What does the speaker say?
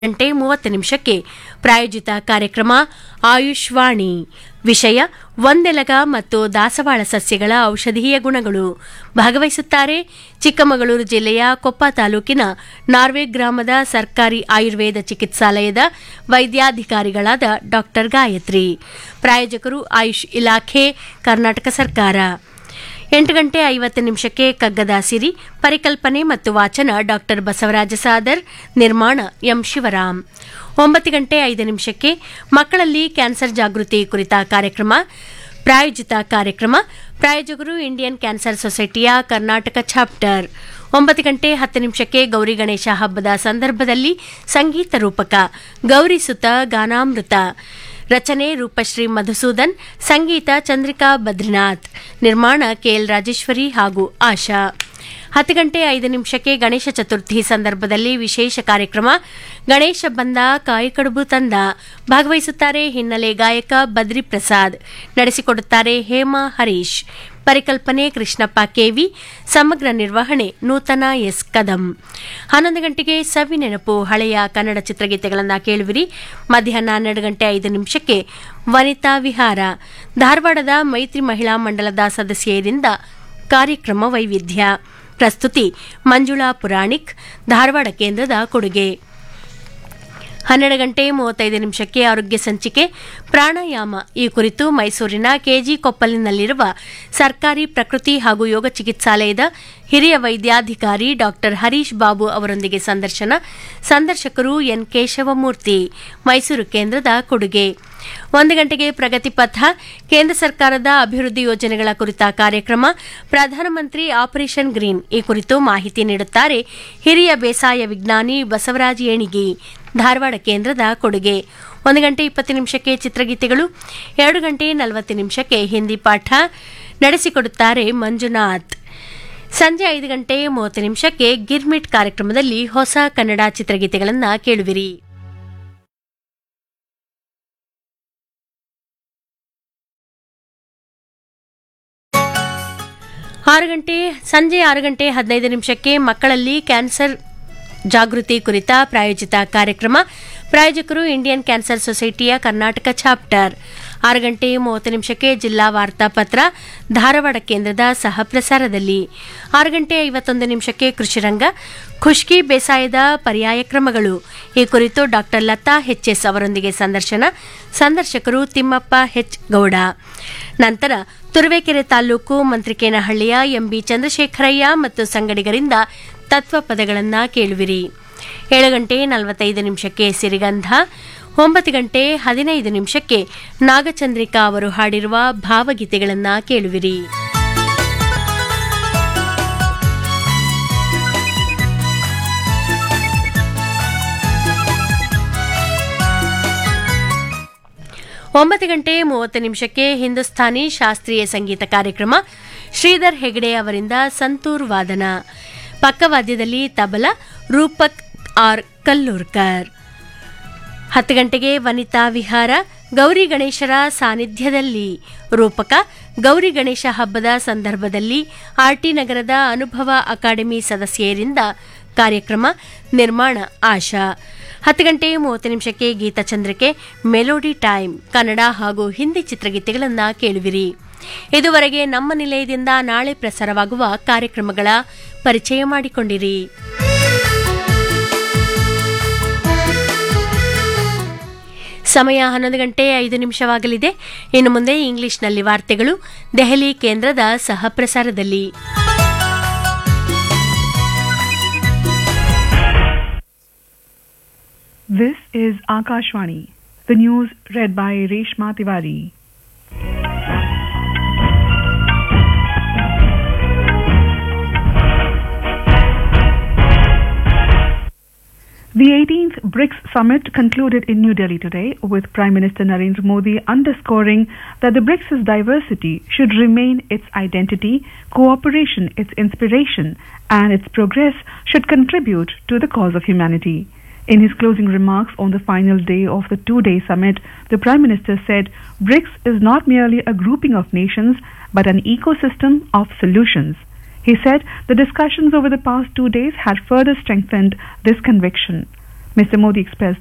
ಗಂಟೆ ಮೂವತ್ತು ನಿಮಿಷಕ್ಕೆ ಪ್ರಾಯೋಜಿತ ಕಾರ್ಯಕ್ರಮ ಆಯುಷ್ವಾಣಿ ವಿಷಯ ಒಂದೆಲಗ ಮತ್ತು ದಾಸವಾಳ ಸಸ್ಯಗಳ ಔಷಧೀಯ ಗುಣಗಳು ಭಾಗವಹಿಸುತ್ತಾರೆ ಚಿಕ್ಕಮಗಳೂರು ಜಿಲ್ಲೆಯ ಕೊಪ್ಪ ತಾಲೂಕಿನ ನಾರ್ವೆ ಗ್ರಾಮದ ಸರ್ಕಾರಿ ಆಯುರ್ವೇದ ಚಿಕಿತ್ಸಾಲಯದ ವೈದ್ಯಾಧಿಕಾರಿಗಳಾದ ಡಾ ಗಾಯತ್ರಿ ಪ್ರಾಯೋಜಕರು ಆಯುಷ್ ಇಲಾಖೆ ಕರ್ನಾಟಕ ಸರ್ಕಾರ ಎಂಟು ಗಂಟೆ ಐವತ್ತು ನಿಮಿಷಕ್ಕೆ ಕಗ್ಗದ ಸಿರಿ ಪರಿಕಲ್ಪನೆ ಮತ್ತು ವಾಚನ ಡಾಕ್ಟರ್ ಬಸವರಾಜ ಸಾದರ್ ನಿರ್ಮಾಣ ಎಂ ಶಿವರಾಮ್ ಒಂಬತ್ತು ಗಂಟೆ ಐದು ನಿಮಿಷಕ್ಕೆ ಮಕ್ಕಳಲ್ಲಿ ಕ್ಯಾನ್ಸರ್ ಜಾಗೃತಿ ಕುರಿತ ಕಾರ್ಯಕ್ರಮ ಪ್ರಾಯೋಜಿತ ಕಾರ್ಯಕ್ರಮ ಪ್ರಾಯೋಜಕರು ಇಂಡಿಯನ್ ಕ್ಯಾನ್ಸರ್ ಸೊಸೈಟಿಯ ಕರ್ನಾಟಕ ಚಾಪ್ಟರ್ ಒಂಬತ್ತು ಗಂಟೆ ಹತ್ತು ನಿಮಿಷಕ್ಕೆ ಗೌರಿ ಗಣೇಶ ಹಬ್ಬದ ಸಂದರ್ಭದಲ್ಲಿ ಸಂಗೀತ ರೂಪಕ ಗೌರಿ ಸುತ ಗಾನಾಮೃತ ರಚನೆ ರೂಪಶ್ರೀ ಮಧುಸೂದನ್ ಸಂಗೀತ ಚಂದ್ರಿಕಾ ಬದ್ರಿನಾಥ್ ನಿರ್ಮಾಣ ಕೆಎಲ್ ರಾಜೇಶ್ವರಿ ಹಾಗೂ ಆಶಾ ಹತ್ತು ಗಂಟೆ ಐದು ನಿಮಿಷಕ್ಕೆ ಗಣೇಶ ಚತುರ್ಥಿ ಸಂದರ್ಭದಲ್ಲಿ ವಿಶೇಷ ಕಾರ್ಯಕ್ರಮ ಗಣೇಶ ಬಂದ ಕಾಯಿಕಡುಬು ತಂದ ಭಾಗವಹಿಸುತ್ತಾರೆ ಹಿನ್ನೆಲೆ ಗಾಯಕ ಬದ್ರಿ ಪ್ರಸಾದ್ ನಡೆಸಿಕೊಡುತ್ತಾರೆ ಹೇಮಾ ಹರೀಶ್ ಪರಿಕಲ್ಪನೆ ಕೃಷ್ಣಪ್ಪ ಕೆವಿ ಸಮಗ್ರ ನಿರ್ವಹಣೆ ನೂತನ ಎಸ್ ಕದಂ ಹನ್ನೊಂದು ಗಂಟೆಗೆ ಸವಿ ನೆನಪು ಹಳೆಯ ಕನ್ನಡ ಚಿತ್ರಗೀತೆಗಳನ್ನು ಕೇಳುವಿರಿ ಮಧ್ಯಾಹ್ನ ಹನ್ನೆರಡು ಗಂಟೆ ಐದು ನಿಮಿಷಕ್ಕೆ ವನಿತಾ ವಿಹಾರ ಧಾರವಾಡದ ಮೈತ್ರಿ ಮಹಿಳಾ ಮಂಡಲದ ಸದಸ್ಯರಿಂದ ಕಾರ್ಯಕ್ರಮ ವೈವಿಧ್ಯ ಪ್ರಸ್ತುತಿ ಮಂಜುಳಾ ಪುರಾಣಿಕ್ ಧಾರವಾಡ ಕೇಂದ್ರದ ಕೊಡುಗೆ ಹನ್ನೆರಡು ಗಂಟೆ ಮೂವತ್ತೈದು ನಿಮಿಷಕ್ಕೆ ಆರೋಗ್ಯ ಸಂಚಿಕೆ ಪ್ರಾಣಾಯಾಮ ಈ ಕುರಿತು ಮೈಸೂರಿನ ಕೆಜಿ ಕೊಪ್ಪಲಿನಲ್ಲಿರುವ ಸರ್ಕಾರಿ ಪ್ರಕೃತಿ ಹಾಗೂ ಯೋಗ ಚಿಕಿತ್ಸಾಲಯದ ಹಿರಿಯ ವೈದ್ಯಾಧಿಕಾರಿ ಡಾಕ್ಟರ್ ಹರೀಶ್ ಬಾಬು ಅವರೊಂದಿಗೆ ಸಂದರ್ಶನ ಸಂದರ್ಶಕರು ಎನ್ ಕೇಶವಮೂರ್ತಿ ಮೈಸೂರು ಕೇಂದ್ರದ ಕೊಡುಗೆ ಒಂದು ಗಂಟೆಗೆ ಪ್ರಗತಿ ಪಥ ಕೇಂದ್ರ ಸರ್ಕಾರದ ಅಭಿವೃದ್ಧಿ ಯೋಜನೆಗಳ ಕುರಿತ ಕಾರ್ಯಕ್ರಮ ಪ್ರಧಾನಮಂತ್ರಿ ಆಪರೇಷನ್ ಗ್ರೀನ್ ಈ ಕುರಿತು ಮಾಹಿತಿ ನೀಡುತ್ತಾರೆ ಹಿರಿಯ ಬೇಸಾಯ ವಿಜ್ಞಾನಿ ಬಸವರಾಜ್ ಏಣಿಗಿ ಧಾರವಾಡ ಕೇಂದ್ರದ ಕೊಡುಗೆ ಒಂದು ಗಂಟೆ ಇಪ್ಪತ್ತು ನಿಮಿಷಕ್ಕೆ ಚಿತ್ರಗೀತೆಗಳು ಎರಡು ಗಂಟೆ ನಲವತ್ತು ನಿಮಿಷಕ್ಕೆ ಹಿಂದಿ ಪಾಠ ನಡೆಸಿಕೊಡುತ್ತಾರೆ ಮಂಜುನಾಥ್ ಸಂಜೆ ಐದು ಗಂಟೆ ಮೂವತ್ತು ನಿಮಿಷಕ್ಕೆ ಗಿರ್ಮಿಟ್ ಕಾರ್ಯಕ್ರಮದಲ್ಲಿ ಹೊಸ ಕನ್ನಡ ಚಿತ್ರಗೀತೆಗಳನ್ನು ಕೇಳುವಿರಿ ಆರು ಗಂಟೆ ಸಂಜೆ ಆರು ಗಂಟೆ ಹದಿನೈದು ನಿಮಿಷಕ್ಕೆ ಮಕ್ಕಳಲ್ಲಿ ಕ್ಯಾನ್ಸರ್ ಜಾಗೃತಿ ಕುರಿತ ಪ್ರಾಯೋಜಿತ ಕಾರ್ಯಕ್ರಮ ಪ್ರಾಯೋಜಕರು ಇಂಡಿಯನ್ ಕ್ಯಾನ್ಸರ್ ಸೊಸೈಟಿಯ ಕರ್ನಾಟಕ ಚಾಪ್ಟರ್ ಆರು ಗಂಟೆ ಮೂವತ್ತು ನಿಮಿಷಕ್ಕೆ ಜಿಲ್ಲಾ ವಾರ್ತಾಪತ್ರ ಧಾರವಾಡ ಕೇಂದ್ರದ ಸಹ ಪ್ರಸಾರದಲ್ಲಿ ಆರು ಗಂಟೆ ಐವತ್ತೊಂದು ನಿಮಿಷಕ್ಕೆ ಕೃಷಿರಂಗ ಖುಷ್ಕಿ ಬೇಸಾಯದ ಪರ್ಯಾಯ ಕ್ರಮಗಳು ಈ ಕುರಿತು ಡಾಕ್ಟರ್ ಲತಾ ಎಚ್ಎಸ್ ಅವರೊಂದಿಗೆ ಸಂದರ್ಶನ ಸಂದರ್ಶಕರು ತಿಮ್ಮಪ್ಪ ಹೆಚ್ ಗೌಡ ನಂತರ ತುರುವೇಕೆರೆ ತಾಲೂಕು ಮಂತ್ರಿಕೇನಹಳ್ಳಿಯ ಎಂಬಿ ಚಂದ್ರಶೇಖರಯ್ಯ ಮತ್ತು ಸಂಗಡಿಗರಿಂದ ತತ್ವ ಪದಗಳನ್ನು ಕೇಳುವಿರಿ ಏಳು ಗಂಟೆ ನಲವತ್ತೈದು ನಿಮಿಷಕ್ಕೆ ಸಿರಿಗಂಧ ಒಂಬತ್ತು ಗಂಟೆ ಹದಿನೈದು ನಿಮಿಷಕ್ಕೆ ನಾಗಚಂದ್ರಿಕಾ ಅವರು ಹಾಡಿರುವ ಭಾವಗೀತೆಗಳನ್ನು ಕೇಳುವಿರಿ ಒಂಬತ್ತು ಗಂಟೆ ಮೂವತ್ತು ನಿಮಿಷಕ್ಕೆ ಹಿಂದೂಸ್ಥಾನಿ ಶಾಸ್ತ್ರೀಯ ಸಂಗೀತ ಕಾರ್ಯಕ್ರಮ ಶ್ರೀಧರ್ ಹೆಗಡೆ ಅವರಿಂದ ಸಂತೂರ್ ವಾದನ ಪಕ್ಕವಾದ್ಯದಲ್ಲಿ ತಬಲ ರೂಪಕ್ ಆರ್ ಕಲ್ಲೂರ್ಕರ್ ಹತ್ತು ಗಂಟೆಗೆ ವನಿತಾ ವಿಹಾರ ಗೌರಿ ಗಣೇಶರ ಸಾನ್ನಿಧ್ಯದಲ್ಲಿ ರೂಪಕ ಗೌರಿ ಗಣೇಶ ಹಬ್ಬದ ಸಂದರ್ಭದಲ್ಲಿ ಆರ್ಟಿ ನಗರದ ಅನುಭವ ಅಕಾಡೆಮಿ ಸದಸ್ಯರಿಂದ ಕಾರ್ಯಕ್ರಮ ನಿರ್ಮಾಣ ಆಶಾ ಹತ್ತು ಗಂಟೆ ಮೂವತ್ತು ನಿಮಿಷಕ್ಕೆ ಗೀತಚಂದ್ರಿಕೆ ಮೆಲೋಡಿ ಟೈಮ್ ಕನ್ನಡ ಹಾಗೂ ಹಿಂದಿ ಚಿತ್ರಗೀತೆಗಳನ್ನು ಕೇಳುವಿರಿ ಇದುವರೆಗೆ ನಮ್ಮ ನಿಲಯದಿಂದ ನಾಳೆ ಪ್ರಸಾರವಾಗುವ ಕಾರ್ಯಕ್ರಮಗಳ ಪರಿಚಯ ಮಾಡಿಕೊಂಡಿರಿ ಸಮಯ ಹನ್ನೊಂದು ಗಂಟೆ ಐದು ನಿಮಿಷವಾಗಲಿದೆ ಇನ್ನು ಮುಂದೆ ಇಂಗ್ಲಿಷ್ನಲ್ಲಿ ವಾರ್ತೆಗಳು ದೆಹಲಿ ಕೇಂದ್ರದ ಸಹ ಪ್ರಸಾರದಲ್ಲಿ This is Akashvani. The news read by Reshma Tiwari. The 18th BRICS summit concluded in New Delhi today with Prime Minister Narendra Modi underscoring that the BRICS' diversity should remain its identity, cooperation its inspiration, and its progress should contribute to the cause of humanity. In his closing remarks on the final day of the two day summit, the Prime Minister said BRICS is not merely a grouping of nations but an ecosystem of solutions. He said the discussions over the past two days had further strengthened this conviction. Mr. Modi expressed